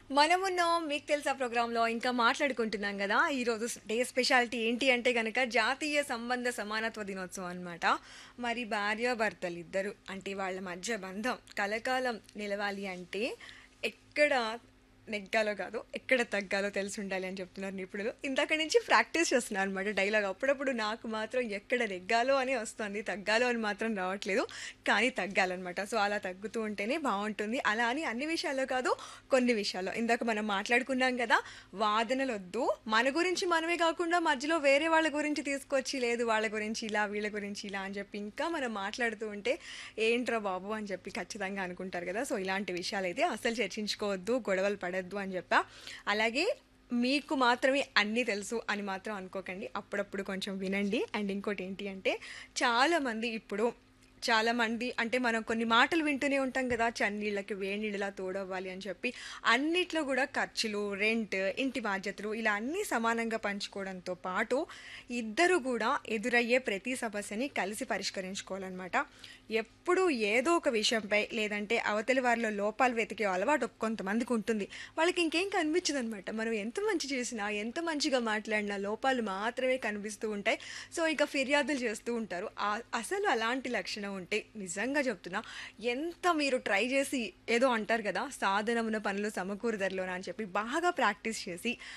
మనమున్నాం మీకు తెలుసా ప్రోగ్రాంలో ఇంకా మాట్లాడుకుంటున్నాం కదా ఈరోజు డే స్పెషాలిటీ ఏంటి అంటే కనుక జాతీయ సంబంధ సమానత్వ దినోత్సవం అన్నమాట మరి భార్యాభర్తలు ఇద్దరు అంటే వాళ్ళ మధ్య బంధం కలకాలం నిలవాలి అంటే ఎక్కడ నెగ్గాలో కాదు ఎక్కడ తగ్గాలో తెలిసి ఉండాలి అని చెప్తున్నారు నిపుణులు ఇందాక నుంచి ప్రాక్టీస్ చేస్తున్నారు అనమాట డైలాగ్ అప్పుడప్పుడు నాకు మాత్రం ఎక్కడ నెగ్గాలో అని వస్తుంది తగ్గాలో అని మాత్రం రావట్లేదు కానీ తగ్గాలన్నమాట సో అలా తగ్గుతూ ఉంటేనే బాగుంటుంది అలా అని అన్ని విషయాల్లో కాదు కొన్ని విషయాల్లో ఇందాక మనం మాట్లాడుకున్నాం కదా వాదనలు వద్దు మన గురించి మనమే కాకుండా మధ్యలో వేరే వాళ్ళ గురించి తీసుకొచ్చి లేదు వాళ్ళ గురించి ఇలా వీళ్ళ గురించి ఇలా అని చెప్పి ఇంకా మనం మాట్లాడుతూ ఉంటే ఏంట్రా బాబు అని చెప్పి ఖచ్చితంగా అనుకుంటారు కదా సో ఇలాంటి విషయాలు అయితే అసలు చర్చించుకోవద్దు గొడవలు పడద్దు అని చెప్పా అలాగే మీకు మాత్రమే అన్నీ తెలుసు అని మాత్రం అనుకోకండి అప్పుడప్పుడు కొంచెం వినండి అండ్ ఇంకోటి ఏంటి అంటే చాలామంది ఇప్పుడు చాలామంది అంటే మనం కొన్ని మాటలు వింటూనే ఉంటాం కదా చన్నీళ్ళకి వేడినీళ్ళలా తోడవ్వాలి అని చెప్పి అన్నిట్లో కూడా ఖర్చులు రెంట్ ఇంటి బాధ్యతలు ఇలా అన్నీ సమానంగా పంచుకోవడంతో పాటు ఇద్దరు కూడా ఎదురయ్యే ప్రతి సమస్యని కలిసి పరిష్కరించుకోవాలన్నమాట ఎప్పుడు ఏదో ఒక విషయంపై లేదంటే అవతలి వారిలో లోపాలు వెతికే అలవాటు కొంతమందికి ఉంటుంది వాళ్ళకి ఇంకేం కనిపించదు అనమాట మనం ఎంత మంచి చేసినా ఎంత మంచిగా మాట్లాడినా లోపాలు మాత్రమే కనిపిస్తూ ఉంటాయి సో ఇక ఫిర్యాదులు చేస్తూ ఉంటారు ఆ- అసలు అలాంటి లక్షణం ఉంటే నిజంగా చెప్తున్నా ఎంత మీరు ట్రై చేసి ఏదో అంటారు కదా సాధనమున పనులు సమకూరుదరలోన అని చెప్పి బాగా ప్రాక్టీస్ చేసి